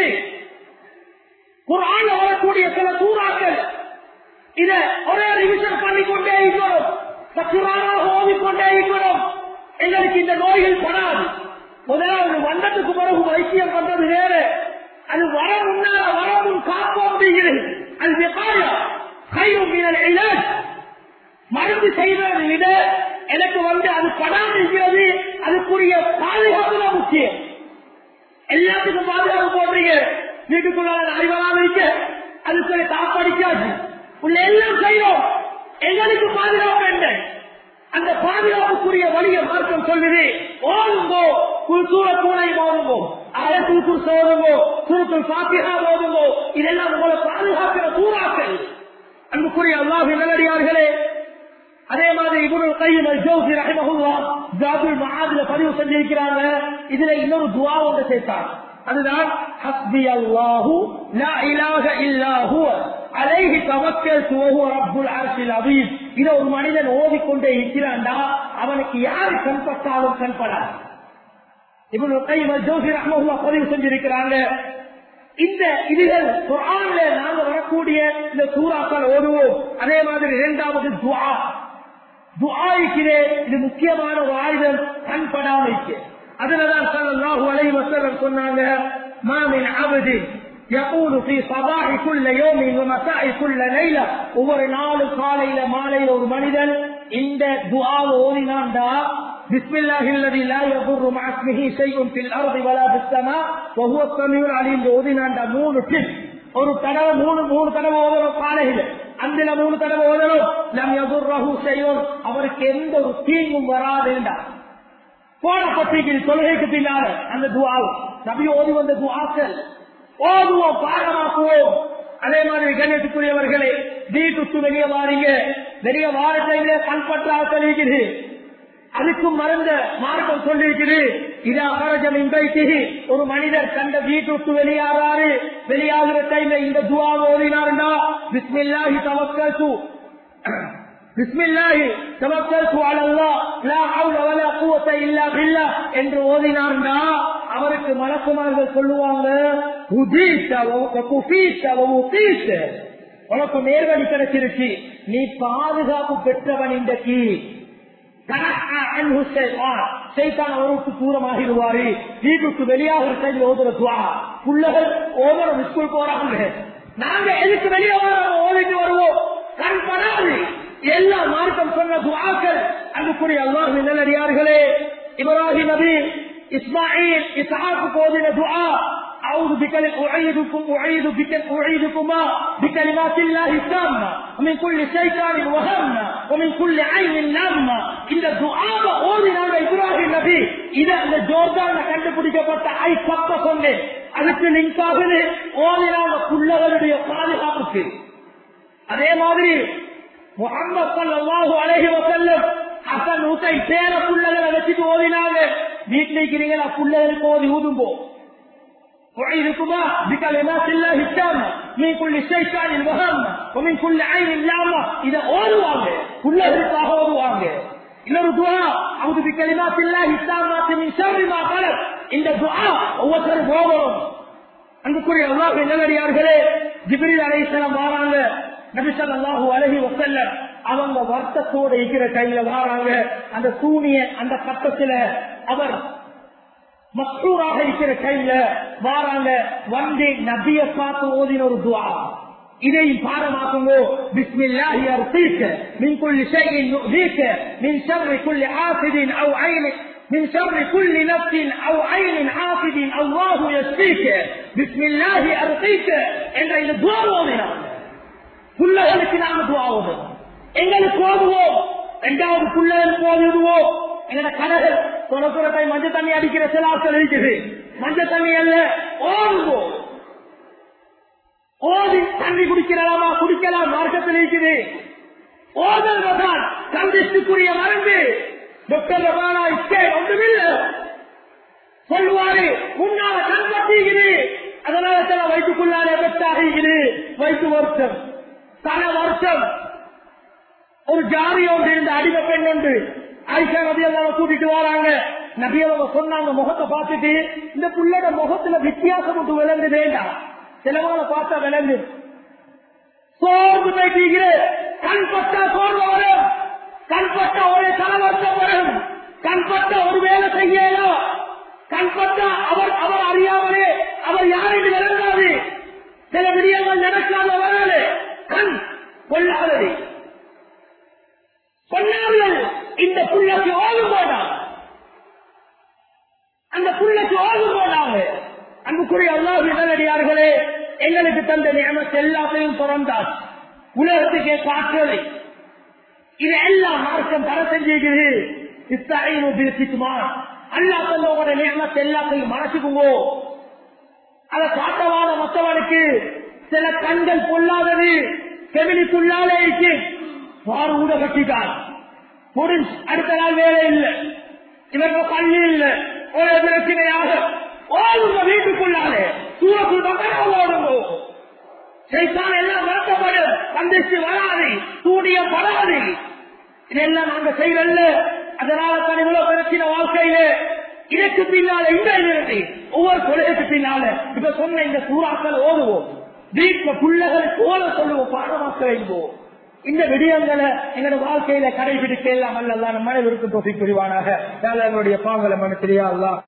குரான்ல வரக்கூடிய சில சூறாக்கள் இத ஒரே ரிவிஷன் பண்ணிக்கொண்டே இருக்கணும் சச்சுரானாக ஓதிக்கொண்டே இருக்கணும் எங்களுக்கு இந்த நோய்கள் படாது முதலாவது வந்ததுக்கு பிறகு வைத்தியம் பண்றது வேறு அது வர முன்னால வரவும் காப்போம் அப்படிங்கிறது அது வெப்பாரியா கையும் இல்லாது மருந்து செய்வதை விட எனக்கு வந்து அது படாமல் இருக்கிறது அதுக்குரிய பாதுகாப்பு தான் முக்கியம் எல்லாத்துக்கும் பாதுகாப்பு போடுறீங்க வீட்டுக்குள்ளால அறிவலாம் இருக்க அதுக்குரிய காப்படிக்காது உள்ள எல்லாம் செய்யறோம் எங்களுக்கு பாதுகாப்பு என்ன அந்த பாதுகாப்புக்குரிய வழியை மார்க்கம் சொல்லுது ஓடுங்கோ குல்சூர பூனை ஓடுங்கோ அயத்தில் குர்ச ஓடுங்கோ சுருக்குள் பாத்தியா ஓடுங்கோ இதெல்லாம் உங்களை பாதுகாக்கிற சூறாக்கள் அன்புக்குரிய அல்லாஹ் நல்லடியார்களே அதே மாதிரி இவரு கையில் ஜோசி ரஹமஹுல்லா ஜாபுல் மஹாதுல பதிவு செஞ்சிருக்கிறாங்க இதுல இன்னொரு துவா ஒன்று சேர்த்தாங்க அதுதான் ஹஸ்பி அல்லாஹு லா இலாஹ இல்லா ஹுவ அலைஹி தவக்கல்து வஹுவ ரப்புல் அர்ஷில் அதீம் இத ஒரு மனிதன் ஓதிக்கொண்டே இருக்கிறான்டா அவனுக்கு யாரு கண்பட்டாலும் கண்படாது இவனு கையில் ஜோசி ரஹமஹுல்லா பதிவு செஞ்சிருக்கிறாங்க இந்த இதுகள் குரான்ல நாங்க வரக்கூடிய இந்த சூறாக்கள் ஓடுவோம் அதே மாதிரி இரண்டாவது துவா துவாய்க்கிறே இது முக்கியமான ஒரு ஆயுதம் கண்படாமைக்கு அதுலதான் சல்லாஹூ அலை வசலம் சொன்னாங்க மாமின் அபதி يقول في صباح كل يوم ومساء كل ليلة ஒவ்வொரு நாலு காலையில மாலையில ஒரு மனிதன் இந்த துஆவை ஓதினான்டா بسم الله الذي لا يضر مع اسمه شيء في الارض ولا في السماء وهو السميع العليم ஓதினான்டா மூணு டிப் ஒரு தடவை மூணு மூணு தடவை ஓதணும் காலையில அந்த மூணு தடவை ஓதணும் லம் எதிர்ரகு செய்யும் அவருக்கு எந்த ஒரு தீங்கும் வராதுண்டா போடப்பட்டிருக்கிறது தொழுகைக்கு பின்னால அந்த துவாவு நபி ஓதி வந்த துவாக்கள் ஓதுவோம் பாடமாக்குவோம் அதே மாதிரி கண்ணியத்துக்குரியவர்களே வீட்டுக்கு வெளியே வாரீங்க வெளியே வார டைம்ல கண்பற்றாக தெரிவிக்குது அதுக்கும் மறந்த மார்க்கம் சொல்லிருக்குது இதா கரஜம் இன்றைக்கு ஒரு மனிதர் கண்ட வீட்டுக்கு வெளியாகிறாரு வெளியாகிற டைம்ல இந்த துவா ஓதினாருண்டா பிஸ்மில்லாஹி தவக்கல்து பிஸ்மில்லாஹி தவக்கல்து அலல்லாஹ் லா ஹவுல வலா குவத்த இல்லா பில்லாஹ் என்று ஓதினாருண்டா அவருக்கு மலக்குமார்கள் சொல்லுவாங்க உதீத்த குஃபீத்த உதீத்த உனக்கு நேர்வழி கிடைச்சிருச்சு நீ பாதுகாப்பு பெற்றவன் இன்றைக்கு அவருக்கு தூரமாகிடுவாரு வீட்டுக்கு வெளியாக கையில் ஓதுற துவா பிள்ளைகள் ஓதுற ஸ்கூல் போறாங்க நாங்க எதுக்கு வெளியே ஓதிட்டு வருவோம் கண் படாது எல்லா மார்க்கம் சொன்ன துவாக்கள் அங்குக்குரிய அல்லாஹ் நல்லடியார்களே இப்ராஹிம் நபி இஸ்மாயில் இசாக்கு போதின துவா أعوذ بكلمة أعيدكم أعيد بك أعيدكما بكلمات الله التامة ومن كل شيطان وهمة ومن كل عين لامة இந்த துஆவ ஓதினாங்க இப்ராஹிம் நபி இத அந்த ஜோர்டான்ல கண்டுபிடிக்கப்பட்ட ஐ கப்ப சொன்னேன் அதுக்கு லிங்க் ஆகுது ஓதினாங்க புள்ளகளுடைய பாதுகாப்புக்கு அதே மாதிரி முகமது சல்லாஹூ அலைஹி வசல்லம் ஹசன் ஹுசை பேர புள்ளகளை வச்சுட்டு ஓதினாங்க வீட்டில் இருக்கிறீங்களா புள்ளகளுக்கு ஓதி ஊதும்போ وعيدكما بكلمات الله التامة மீன் குள்ளி ஷைத்தானின் முகம் மீன் குள்ளி ஐன் இல்லாம இதை ஓடுவாங்க உள்ளதற்காக ஓடுவாங்க இன்னொரு துவா அவங்க கலிமாத்தில்லா இஸ்லாமாத்தி மின் ஷர்ரி மா கலக் இந்த துவா ஒவ்வொருத்தரும் போகணும் அன்புக்குரிய அல்லாஹ் நல்லடியார்களே ஜிப்ரீல் அலைஹிஸ்ஸலாம் வராங்க நபி ஸல்லல்லாஹு அலைஹி வஸல்லம் அவங்க வருத்தத்தோட இருக்கிற கையில வராங்க அந்த சூனிய அந்த கட்டத்துல அவர் மஸ்ரூராக இருக்கிற கையில வாராங்க வந்து நபிய பார்த்து ஓதின ஒரு துவா இதை பாடமாக்குங்கோ பிஸ்மில்லாஹி அர்த்தீக்க மின் குல்லி ஷைஇன் நுஹீக்க மின் ஷர்ரி குல்லி ஆசிதின் அவ் ஐனின் من شر كل نفس او عين عاقد الله يشفيك بسم الله ارقيك என்ற இந்த துவா ஓதினாங்க புள்ளகளுக்கு நாம துவா ஓதுவோம் எங்களுக்கு ஓதுவோம் இரண்டாவது புள்ளகளுக்கு ஓதுவோம் எங்கட கடல் தொடர்புறத்தை மஞ்சள் தண்ணி அடிக்கிற சில ஆட்கள் இருக்குது மஞ்சள் தண்ணி அல்ல ஓடுவோம் ஓதி தண்ணி குடிக்கிறலாமா குடிக்கலாம் மார்க்கத்தில் இருக்குது ஓதல்தான் சந்திச்சுக்குரிய மருந்து டாக்டர் ரபானா இஸ்கே ஒன்றுமில்லை சொல்லுவாரு முன்னால கண் பட்டிக்குது அதனால சில வயிற்றுக்குள்ளாலே வெட்டாகிறது வயிற்று வருஷம் தன வருஷம் ஒரு ஜாரி ஒன்று இருந்த அடிமை பெண் ஒன்று ஆயிஷா நபி எல்லாம் கூட்டிட்டு வராங்க நபி அவங்க சொன்னாங்க முகத்தை பார்த்துட்டு இந்த புள்ளோட முகத்துல வித்தியாசம் ஒன்று விளங்கு வேண்டாம் சிலவங்களை பார்த்தா விளங்கு சோர்ந்து போயிட்டீங்க கண் பட்டா சோர்வு வரும் கண் பட்டா ஒரு தலவர்த்தம் வரும் கண் பட்டா ஒரு வேலை செய்யலாம் கண் பட்டா அவர் அவர் அறியாமலே அவர் யாருக்கு விளங்காது சில விடயங்கள் நடக்காத வராது கண் கொள்ளாதது சொன்னார்கள் இந்த புள்ளக்கு ஓடு போனாங்க அந்த புள்ளக்கு ஓடு போனாங்க அன்புக்குரிய அல்லாஹ் நல்லடியார்களே எங்களுக்கு தந்த நியமத்தை எல்லாத்தையும் திறந்தார் உலகத்துக்கே காற்றலை இது எல்லாம் மார்க்கம் தர செஞ்சிருக்குது அல்லா தந்தோட நியமத்தை எல்லாத்தையும் மனசுக்குங்கோ அதை காட்டவாத மற்றவனுக்கு சில கண்கள் பொல்லாதது செவிலிக்குள்ளாலே இருக்கு வாறு ஊட கட்டிட்டார் முடிஞ்சு அடுத்த நாள் வேலை இல்லை இவருக்கு பள்ளி இல்லை ஒரு பிரச்சனையாக ஓடுங்க வீட்டுக்குள்ளாலே சூரக்குள் மக்கள் ஓடுங்க சைத்தான் எல்லாம் வருத்தப்படும் சந்திச்சு வராது சூடிய படாது இதெல்லாம் நாங்க செய்யல அதனால தான் இவ்வளவு பிரச்சனை வாழ்க்கையில இதற்கு பின்னால இந்த இருக்கு ஒவ்வொரு கொலைக்கு பின்னால இப்ப சொன்ன இந்த சூறாக்கள் ஓடுவோம் வீட்டுல பிள்ளைகளுக்கு ஓட சொல்லுவோம் பாடமாக்க வைப்போம் இந்த விடயங்களை எங்களோட வாழ்க்கையில கடைபிடிக்க எல்லாம் அல்ல நம்ம மனைவிற்கு தொகை புரிவானாக எங்களுடைய பாவங்களை மனு தெரியா